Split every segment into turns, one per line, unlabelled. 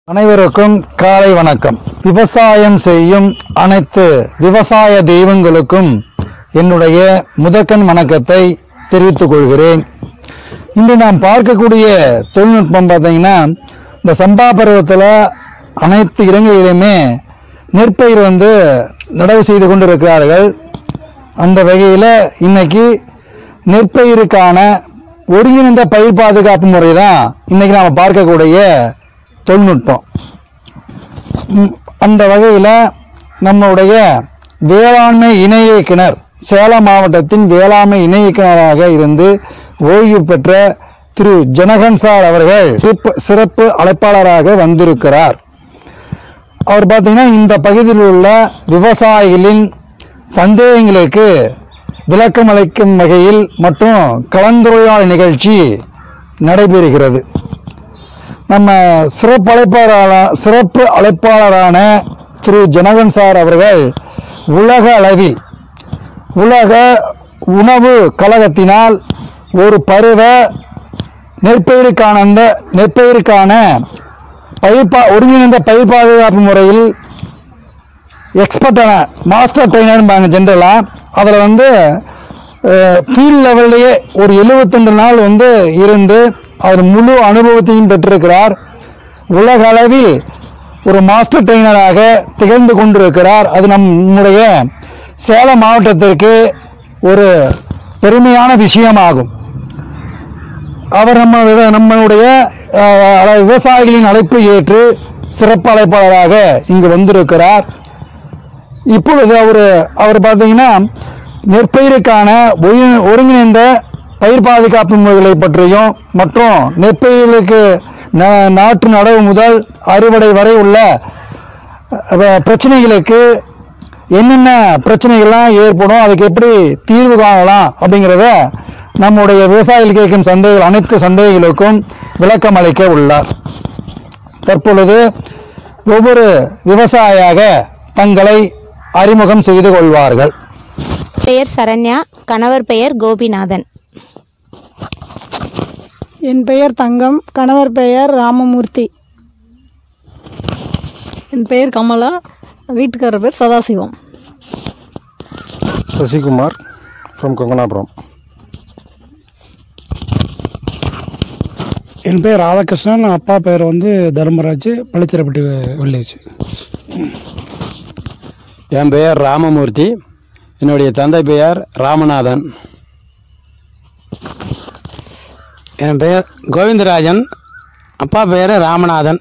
அனைவருக்கும் காலை வணக்கம் விவசாயம் செய்யும் அனைத்து விவசாய தெய்வங்களுக்கும் என்னுடைய முதற்கண் வணக்கத்தை தெரிவித்துக் கொள்கிறேன் இன்று நாம் பார்க்கக்கூடிய தொழில்நுட்பம் பார்த்தீங்கன்னா இந்த சம்பா பருவத்தில் அனைத்து இடங்களிலுமே நெற்பயிர் வந்து நடவு செய்து கொண்டிருக்கிறார்கள் அந்த வகையில் இன்னைக்கு நெற்பயிருக்கான ஒருங்கிணைந்த பயிர் பாதுகாப்பு முறை தான் இன்னைக்கு நாம் பார்க்கக்கூடிய தொழில்நுட்பம் ம், அந்த வகையில் நம்முடைய வேளாண்மை இணை இயக்குனர் சேலம் மாவட்டத்தின் வேளாண்மை இணை இயக்குனராக இருந்து ஓய்வு பெற்ற திரு ஜனகன் சார் அவர்கள் சிறப்பு சிறப்பு அழைப்பாளராக வந்திருக்கிறார் அவர் பார்த்தீங்கன்னா இந்த பகுதியில் உள்ள விவசாயிகளின் சந்தேகங்களுக்கு விளக்கம் அளிக்கும் வகையில் மற்றும் கலந்துரையாடல் நிகழ்ச்சி நடைபெறுகிறது நம்ம சிறப்பு அழைப்பாளரான சிறப்பு அழைப்பாளரான திரு ஜனகன் சார் அவர்கள் உலக அளவில் உலக உணவு கழகத்தினால் ஒரு பருவ நெற்பயிருக்கான அந்த நெற்பயிருக்கான பயிர் பா ஒருங்கிணைந்த பயிர் பாதுகாப்பு முறையில் எக்ஸ்பர்ட்டான மாஸ்டர் ட்ரைனர்பாங்க ஜென்ரலாக அதில் வந்து ஃபீல்ட் லெவல்லையே ஒரு 72 நாள் வந்து இருந்து அவர் முழு அனுபவத்தையும் பெற்றிருக்கிறார் உலக அளவில் ஒரு மாஸ்டர் ட்ரெயினராக திகழ்ந்து கொண்டிருக்கிறார் அது நம்முடைய சேலம் மாவட்டத்திற்கு ஒரு பெருமையான விஷயமாகும் அவர் நம்ம விவ- நம்மளுடைய அஹ், அழ- விவசாயிகளின் அழைப்பு ஏற்று சிறப்பு அழைப்பாளராக இங்கு வந்திருக்கிறார் இப்பொழுது அவர் அவர் பார்த்தீங்கன்னா நெற்பயிருக்கான ஒருங்கி- ஒருங்கிணைந்த பயிர் பாதுகாப்பு முறைகளை பற்றியும் மற்றும் நெற்பயிர்களுக்கு ந- நாற்று நடவு முதல் அறுவடை வரை உள்ள அஹ், பிரச்சனைகளுக்கு என்னென்ன பிரச்சனைகள்லாம் ஏற்படும் அதுக்கு எப்படி தீர்வு காணலாம் அப்படிங்கிறத நம்முடைய விவசாயிகள் கேட்கும் சந்தேகங்கள் அனைத்து சந்தேகங்களுக்கும் விளக்கம் அளிக்க உள்ளார் தற்பொழுது ஒவ்வொரு விவசாயியாக தங்களை அறிமுகம் செய்து கொள்வார்கள்
பெயர் சரண்யா கணவர் பெயர் கோபிநாதன்
என் பெயர் தங்கம் கணவர் பெயர் ராமமூர்த்தி
என் பெயர் கமலா வீட்டுக்காரர் பேர் சதாசிவம்
சசிகுமார் ஃப்ரம் கொங்கனாபுரம்
என் பேர் ராதாகிருஷ்ணன் அப்பா பேர் வந்து தர்மராஜ் பள்ளிச்சிரப்பட்டி வில்லேஜ்
என் பெயர் ராமமூர்த்தி என்னுடைய தந்தை பெயர் ராமநாதன் என் பெயர் கோவிந்தராஜன் அப்பா பெயர் ராமநாதன்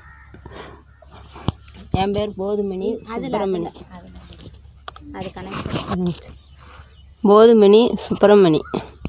என் பேர் போதுமணி சுப்பிரமணி
அது கணக்கு
போதுமணி சுப்பிரமணி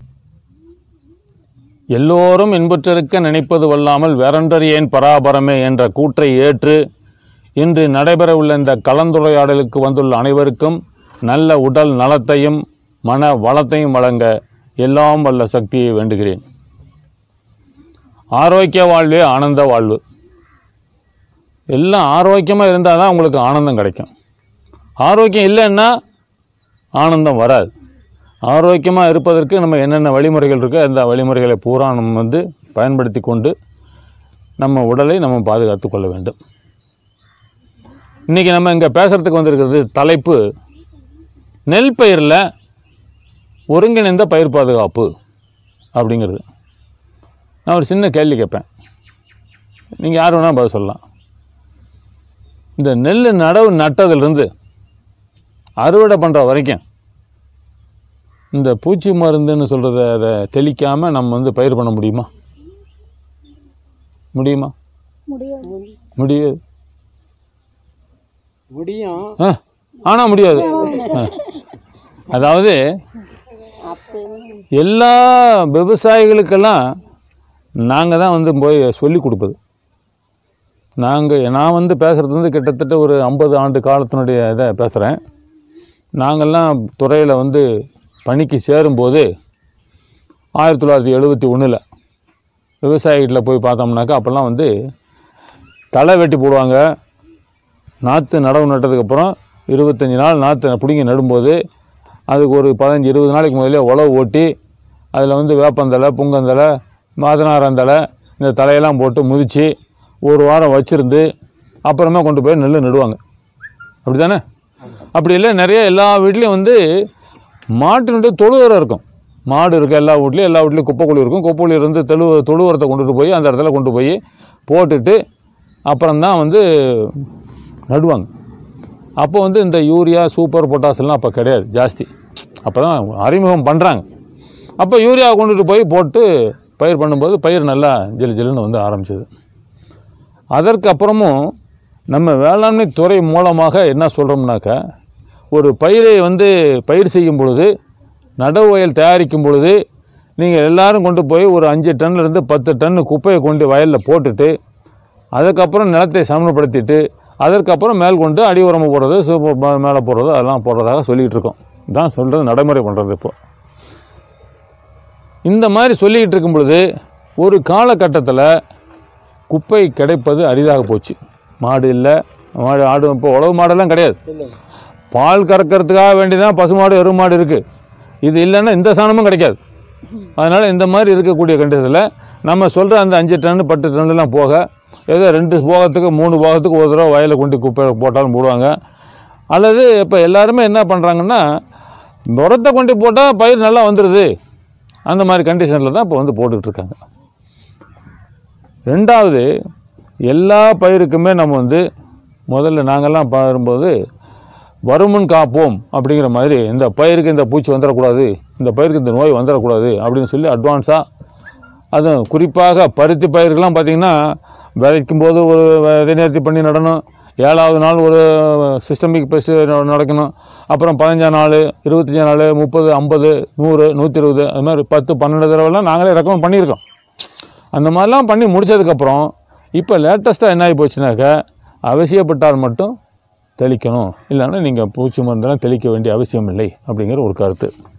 எல்லோரும் இன்புற்றிருக்க நினைப்பது வல்லாமல் வேறொன்றறியேன் பராபரமே என்ற கூற்றை ஏற்று இன்று நடைபெறவுள்ள இந்த கலந்துரையாடலுக்கு வந்துள்ள அனைவருக்கும் நல்ல உடல் நலத்தையும் மன வளத்தையும் வழங்க எல்லாம் வல்ல சக்தியை வேண்டுகிறேன் ஆரோக்கிய வாழ்வே ஆனந்த வாழ்வு எல்லாம் ஆரோக்கியமாக இருந்தால் தான் உங்களுக்கு ஆனந்தம் கிடைக்கும் ஆரோக்கியம் இல்லைன்னா ஆனந்தம் வராது ஆரோக்கியமாக இருப்பதற்கு நம்ம என்னென்ன வழிமுறைகள் இருக்கோ அந்த வழிமுறைகளை பூரா நம்ம வந்து பயன்படுத்தி கொண்டு நம்ம உடலை நம்ம பாதுகாத்து கொள்ள வேண்டும் இன்றைக்கி நம்ம இங்கே பேசுகிறதுக்கு வந்திருக்கிறது தலைப்பு நெல் பயிரில் ஒருங்கிணைந்த பயிர் பாதுகாப்பு அப்படிங்கிறது நான் ஒரு சின்ன கேள்வி கேட்பேன் நீங்கள் யார் வேணால் பதில் சொல்லலாம் இந்த நெல் நடவு நட்டதுலேருந்து அறுவடை பண்ணுற வரைக்கும் இந்த பூச்சி மருந்துன்னு சொல்கிறத அதை தெளிக்காமல் நம்ம வந்து பயிர் பண்ண முடியுமா முடியுமா முடியாது
முடியும்
ஆ ஆனால் முடியாது ஆ. அதாவது எல்லா விவசாயிகளுக்கெல்லாம் நாங்கள் தான் வந்து போய் சொல்லி கொடுப்பது நாங்கள் நான் வந்து பேசுகிறது வந்து கிட்டத்தட்ட ஒரு ஐம்பது ஆண்டு காலத்தினுடைய இதை பேசுகிறேன் நாங்கள்லாம் துறையில் வந்து பணிக்கு சேரும்போது ஆயிரத்தி தொள்ளாயிரத்தி எழுபத்தி ஒன்றில் விவசாயிகிட்ட போய் பார்த்தோம்னாக்கா அப்போல்லாம் வந்து களை வெட்டி போடுவாங்க நாற்று நடவு நட்டதுக்கப்புறம் இருபத்தஞ்சி நாள் நாற்று பிடுங்கி நடும்போது அதுக்கு ஒரு பதினஞ்சு இருபது நாளைக்கு முதல்ல உழவு ஓட்டி அதில் வந்து வேப்பந்தலை புங்கந்தலை மாதனாரந்தலை இந்த தலையெல்லாம் போட்டு முதிச்சு ஒரு வாரம் வச்சுருந்து அப்புறமா கொண்டு போய் நெல் நடுவாங்க அப்படி தானே அப்படி இல்லை நிறைய எல்லா வீட்லேயும் வந்து மாட்டினுடைய தொழு உரம் இருக்கும் மாடு இருக்க எல்லா வீட்லேயும் எல்லா வீட்லேயும் குப்பை குழி இருக்கும் குப்பை குழி இருந்து தெழு தொழு உரத்தை கொண்டுட்டு போய் அந்த இடத்துல கொண்டு போய் போட்டுட்டு அப்புறம்தான் வந்து நடுவாங்க அப்போ வந்து இந்த யூரியா சூப்பர் பொட்டாஸ் எல்லாம் அப்போ கிடையாது ஜாஸ்தி அப்போ தான் அறிமுகம் பண்ணுறாங்க அப்போ யூரியா கொண்டுட்டு போய் போட்டு பயிர் பண்ணும்போது பயிர் நல்லா ஜிலு ஜிலுன்னு வந்து ஆரம்பிச்சது அதற்கு அப்புறமும் நம்ம வேளாண்மை துறை மூலமாக என்ன சொல்கிறோம்னாக்கா ஒரு பயிரை வந்து பயிர் செய்யும் பொழுது நடவு வயல் தயாரிக்கும் பொழுது நீங்கள் எல்லாரும் கொண்டு போய் ஒரு அஞ்சு டன்லேருந்து பத்து டன் குப்பையை கொண்டு வயலில் போட்டுட்டு அதுக்கப்புறம் நிலத்தை சமணப்படுத்திட்டு அதற்கப்புறம் மேல் கொண்டு அடி உரமு போடுறது சூப்பர் மே- மேலே போடுறது அதெல்லாம் போடுறதாக சொல்லிகிட்டு இருக்கோம் இதான் சொல்கிறது நடைமுறை பண்ணுறது இப்போ இந்த மாதிரி சொல்லிக்கிட்டு இருக்கும் பொழுது ஒரு காலகட்டத்தில் குப்பை கிடைப்பது அரிதாக போச்சு மாடு இல்லை மாடு ஆடு இப்போ உழவு மாடெல்லாம் கிடையாது பால் கறக்கிறதுக்காக வேண்டி தான் பசுமாடு எருவு மாடு இருக்குது இது இல்லைன்னா இந்த சாணமும் கிடைக்காது அதனால் இந்த மாதிரி இருக்கக்கூடிய கண்டிஷனில் நம்ம சொல்கிற அந்த அஞ்சு டன் பத்து டன்னுலாம் போக ஏதோ ரெண்டு போகத்துக்கு மூணு போகத்துக்கு ஒரு தடவை வயலை கொண்டு குப்பை போட்டாலும் போடுவாங்க அல்லது இப்போ எல்லாருமே என்ன பண்ணுறாங்கன்னா உரத்தை கொண்டு போட்டால் பயிர் நல்லா வந்துடுது அந்த மாதிரி கண்டிஷனில் தான் இப்போ வந்து போட்டுக்கிட்டு இருக்காங்க ரெண்டாவது எல்லா பயிருக்குமே நம்ம வந்து முதல்ல நாங்கள்லாம் பாரும்போது வருமுன் காப்போம் அப்படிங்கிற மாதிரி இந்த பயிருக்கு இந்த பூச்சி வந்துடக்கூடாது இந்த பயிருக்கு இந்த நோய் வந்துடக்கூடாது அப்படின்னு சொல்லி அட்வான்ஸாக அதுவும் குறிப்பாக பருத்தி பயிருக்கெல்லாம் பார்த்திங்கன்னா விதைக்கும் போது ஒரு விதை நேர்த்தி பண்ணி நடணும் ஏழாவது நாள் ஒரு சிஸ்டமிக் பெஸ்ட் நடக்கணும் அப்புறம் பதினஞ்சாம் நாள் இருபத்தஞ்சாம் நாள் முப்பது ஐம்பது நூறு நூற்றி இருபது அது மாதிரி பத்து பன்னெண்டு தடவைலாம் நாங்களே ரெக்கமெண்ட் பண்ணியிருக்கோம் அந்த மாதிரிலாம் பண்ணி முடிச்சதுக்கப்புறம் இப்போ லேட்டஸ்ட்டாக என்ன ஆகி போச்சுனாக்கா அவசியப்பட்டால் மட்டும் தெளிக்கணும் இல்லைன்னா நீங்கள் பூச்சி மருந்தெல்லாம் தெளிக்க வேண்டிய அவசியம் இல்லை அப்படிங்கிற ஒரு கருத்து